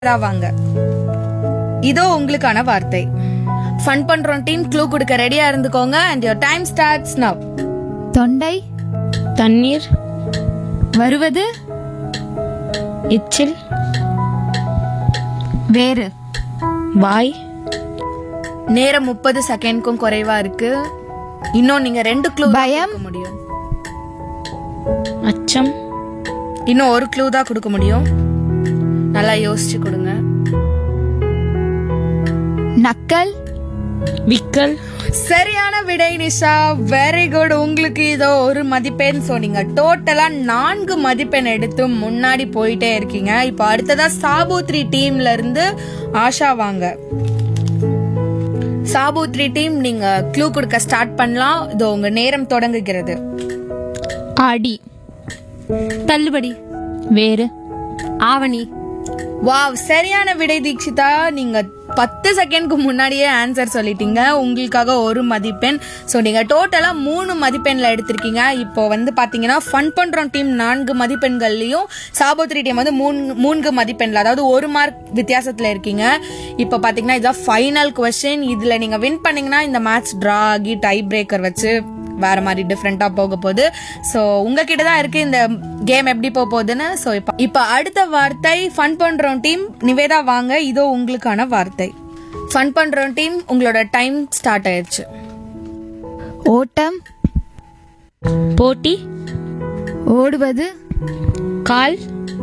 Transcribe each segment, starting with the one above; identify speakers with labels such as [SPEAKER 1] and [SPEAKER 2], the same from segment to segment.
[SPEAKER 1] தான் வாங்க இதோ உங்களுக்கான வார்த்தை ஃபன் பண்றோம் டீம் க்ளூ கொடுக்க ரெடியா இருந்துக்கோங்க and your time starts now
[SPEAKER 2] தொண்டை
[SPEAKER 3] தண்ணீர்
[SPEAKER 2] வருவது
[SPEAKER 3] எச்சில்
[SPEAKER 2] வேறு
[SPEAKER 3] வாய்
[SPEAKER 1] நேரம் முப்பது செகண்ட்க்கும் குறைவா இருக்கு இன்னும் நீங்க ரெண்டு க்ளூ
[SPEAKER 2] பயம்.
[SPEAKER 1] கொடுக்க முடியும்
[SPEAKER 3] அச்சம்
[SPEAKER 1] இன்னும் ஒரு க்ளூ தான் கொடுக்க முடியும் நல்லா யோசிச்சு கொடுங்க
[SPEAKER 2] நக்கல்
[SPEAKER 3] விக்கல்
[SPEAKER 1] சரியான விடை நிஷா வெரி குட் உங்களுக்கு இதோ ஒரு மதிப்பெண் ஸோ நீங்க டோட்டலா நான்கு மதிப்பெண் எடுத்து முன்னாடி போயிட்டே இருக்கீங்க இப்போ அடுத்ததா சாபூத்ரி டீம்ல இருந்து ஆஷா வாங்க சாபூத்ரி டீம் நீங்க க்ளூ கொடுக்க ஸ்டார்ட் பண்ணலாம் இதோ உங்க நேரம் தொடங்குகிறது
[SPEAKER 2] ஆடி
[SPEAKER 4] தள்ளுபடி
[SPEAKER 3] வேறு
[SPEAKER 4] ஆவணி
[SPEAKER 1] வாவ் சரியான விடை தீக்ஷிதா நீங்க பத்து செகண்ட்க்கு முன்னாடியே ஆன்சர் சொல்லிட்டீங்க உங்களுக்காக ஒரு மதிப்பெண் ஸோ நீங்க டோட்டலா மூணு மதிப்பெண்ல எடுத்திருக்கீங்க இப்போ வந்து பாத்தீங்கன்னா ஃபன் பண்றோம் டீம் நான்கு மதிப்பெண்கள்லயும் சாபோத்ரி டீம் வந்து மூணு மூன்று மதிப்பெண்ல அதாவது ஒரு மார்க் வித்தியாசத்துல இருக்கீங்க இப்போ பாத்தீங்கன்னா இதுதான் ஃபைனல் கொஸ்டின் இதுல நீங்க வின் பண்ணீங்கன்னா இந்த மேட்ச் டிரா ஆகி டை பிரேக்கர் வச்சு வேற மாதிரி டிஃப்ரெண்டா போக போகுது ஸோ உங்ககிட்ட தான் இருக்கு இந்த கேம் எப்படி போக போகுதுன்னு ஸோ இப்போ இப்போ அடுத்த வார்த்தை ஃபன் பண்றோம் டீம் நிவேதா வாங்க இதோ உங்களுக்கான வார்த்தை ஃபன் பண்றோம் டீம் உங்களோட டைம் ஸ்டார்ட் ஆயிடுச்சு
[SPEAKER 2] ஓட்டம்
[SPEAKER 3] போட்டி
[SPEAKER 2] ஓடுவது
[SPEAKER 3] கால்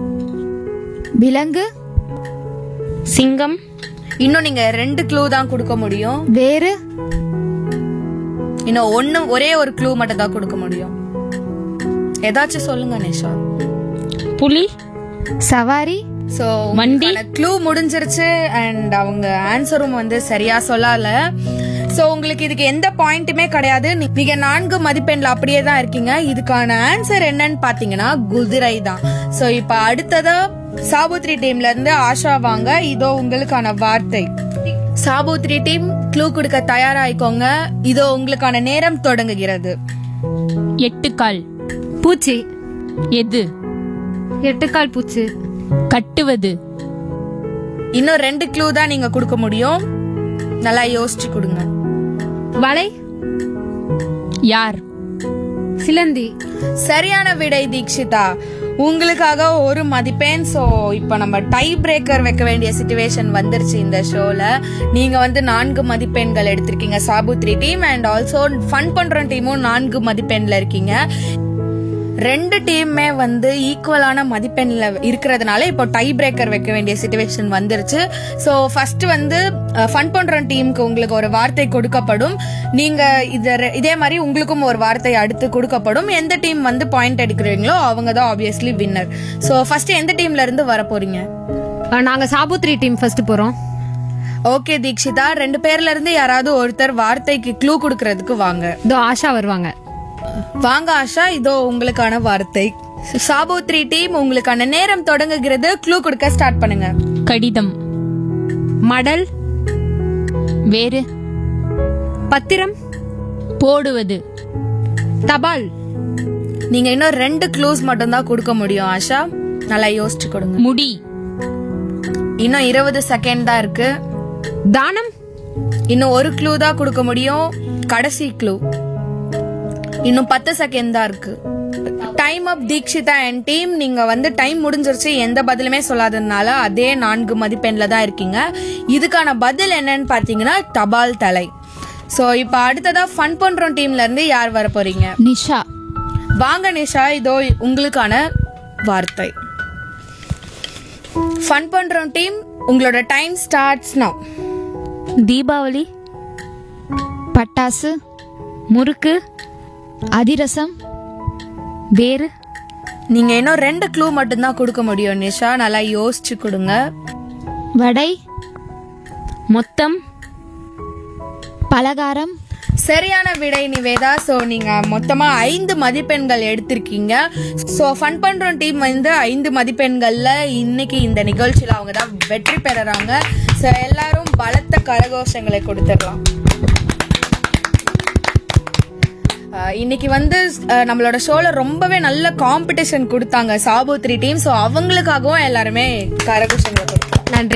[SPEAKER 2] விலங்கு
[SPEAKER 3] சிங்கம்
[SPEAKER 1] இன்னும் நீங்க ரெண்டு க்ளூ தான் கொடுக்க முடியும்
[SPEAKER 2] வேறு
[SPEAKER 1] இன்னும் ஒன்னு ஒரே ஒரு க்ளூ மட்டும் தான் கொடுக்க முடியும் ஏதாச்சும் சொல்லுங்க நிஷா
[SPEAKER 3] புலி
[SPEAKER 2] சவாரி
[SPEAKER 1] ஸோ
[SPEAKER 3] வண்டி.
[SPEAKER 1] க்ளூ முடிஞ்சிருச்சு அண்ட் அவங்க ஆன்சரும் வந்து சரியா சொல்லல ஸோ உங்களுக்கு இதுக்கு எந்த பாயிண்ட்டுமே கிடையாது நீ- நீங்க நான்கு மதிப்பெண்ல அப்படியே தான் இருக்கீங்க இதுக்கான ஆன்சர் என்னன்னு பாத்தீங்கன்னா குதிரை தான் ஸோ இப்போ அடுத்ததா சாபுத்ரி டீம்ல இருந்து ஆஷா வாங்க இதோ உங்களுக்கான வார்த்தை சாபுத்ரி டீம் க்ளூ கொடுக்க தயாராயிக்கோங்க இதோ உங்களுக்கான நேரம் தொடங்குகிறது
[SPEAKER 3] எட்டு கால்
[SPEAKER 4] பூச்சி
[SPEAKER 3] எது
[SPEAKER 4] எட்டுக்கால் பூச்சி
[SPEAKER 3] கட்டுவது
[SPEAKER 1] இன்னும் ரெண்டு க்ளூ தான் நீங்க கொடுக்க முடியும் நல்லா யோசிச்சு கொடுங்க
[SPEAKER 4] வலை
[SPEAKER 3] யார்
[SPEAKER 4] சிலந்தி
[SPEAKER 1] சரியான விடை தீக்ஷிதா உங்களுக்காக ஒரு மதிப்பெண் சோ இப்போ நம்ம டை பிரேக்கர் வைக்க வேண்டிய சுச்சுவேஷன் வந்துருச்சு இந்த ஷோல நீங்க வந்து நான்கு மதிப்பெண்கள் எடுத்திருக்கீங்க சாபுத்ரி டீம் அண்ட் ஆல்சோ ஃபன் பண்ற டீமும் நான்கு மதிப்பெண்ல இருக்கீங்க ரெண்டு டீமுமே வந்து ஈக்குவலான மதிப்பெண்ல இருக்கிறதுனால இப்போ டை பிரேக்கர் வைக்க வேண்டிய சுச்சுவேஷன் வந்துருச்சு ஸோ ஃபர்ஸ்ட் வந்து ஃபன் பண்ற டீமுக்கு உங்களுக்கு ஒரு வார்த்தை கொடுக்கப்படும் நீங்க இத ரெ- இதே மாதிரி உங்களுக்கும் ஒரு வார்த்தை அடுத்து கொடுக்கப்படும் எந்த டீம் வந்து பாயிண்ட் எடுக்கிறீங்களோ அவங்க தான் ஆப்வியஸ்லி வின்னர் ஸோ ஃபர்ஸ்ட் எந்த டீம்ல இருந்து வர போறீங்க
[SPEAKER 4] அஹ், நாங்க சாபுத்ரி டீம் ஃபர்ஸ்ட் போறோம்
[SPEAKER 1] ஓகே தீக்ஷிதா ரெண்டு பேர்ல இருந்து யாராவது ஒருத்தர் வார்த்தைக்கு க்ளூ கொடுக்கறதுக்கு வாங்க
[SPEAKER 4] இதோ ஆஷா வருவாங்க
[SPEAKER 1] வாங்க ஆஷா இதோ உங்களுக்கான வார்த்தை சாபோத்ரி டீம் உங்களுக்கான நேரம் தொடங்குகிறது க்ளூ கொடுக்க ஸ்டார்ட் பண்ணுங்க
[SPEAKER 3] கடிதம்
[SPEAKER 4] மடல்
[SPEAKER 3] வேறு
[SPEAKER 4] பத்திரம்
[SPEAKER 3] போடுவது
[SPEAKER 4] தபால்
[SPEAKER 1] நீங்க இன்னும் ரெண்டு க்ளூஸ் மட்டும் தான் கொடுக்க முடியும் ஆஷா நல்லா யோசிச்சு கொடுங்க
[SPEAKER 3] முடி
[SPEAKER 1] இன்னும் இருபது செகண்ட் தான் இருக்கு
[SPEAKER 4] தானம்
[SPEAKER 1] இன்னும் ஒரு க்ளூ தான் கொடுக்க முடியும் கடைசி க்ளூ இன்னும் பத்து செகண்ட் தான் இருக்கு time up Dikshitha and team நீங்க வந்து டைம் முடிஞ்சிருச்சு எந்த பதிலுமே சொல்லாததுனால அதே நான்கு மதிப்பெண்ல தான் இருக்கீங்க இதுக்கான பதில் என்னன்னு பாத்தீங்கன்னா தபால் தலை சோ இப்போ அடுத்ததா ஃபன் பண்றோம் டீம்ல இருந்து யார் வர போறீங்க
[SPEAKER 2] நிஷா
[SPEAKER 1] வாங்க நிஷா இதோ உங்களுக்கான வார்த்தை ஃபன் பண்றோம் டீம் உங்களோட டைம் ஸ்டார்ட்ஸ் நவ்
[SPEAKER 3] தீபாவளி
[SPEAKER 2] பட்டாசு
[SPEAKER 3] முறுக்கு
[SPEAKER 2] அதிரசம்
[SPEAKER 3] வேறு
[SPEAKER 1] நீங்க இன்னும் ரெண்டு க்ளூ மட்டும்தான் கொடுக்க முடியும் நிஷா நல்லா யோசிச்சு கொடுங்க
[SPEAKER 2] வடை
[SPEAKER 3] மொத்தம்
[SPEAKER 2] பலகாரம்
[SPEAKER 1] சரியான விடை நிவேதா சோ நீங்க மொத்தமா ஐந்து மதிப்பெண்கள் எடுத்திருக்கீங்க சோ ஃபன் பண்றோம் டீம் வந்து ஐந்து மதிப்பெண்கள்ல இன்னைக்கு இந்த நிகழ்ச்சியில அவங்க தான் வெற்றி பெறறாங்க சோ எல்லாரும் பலத்த கரகோஷங்களை கொடுத்துடலாம் அஹ் இன்னைக்கு வந்து அஹ், நம்மளோட ஷோல ரொம்பவே நல்ல காம்படிஷன் கொடுத்தாங்க சாபு த்ரீ டீம் ஸோ அவங்களுக்காகவும் எல்லாருமே கரகோஷங்களை கொடுத்தாங்க
[SPEAKER 4] நன்றி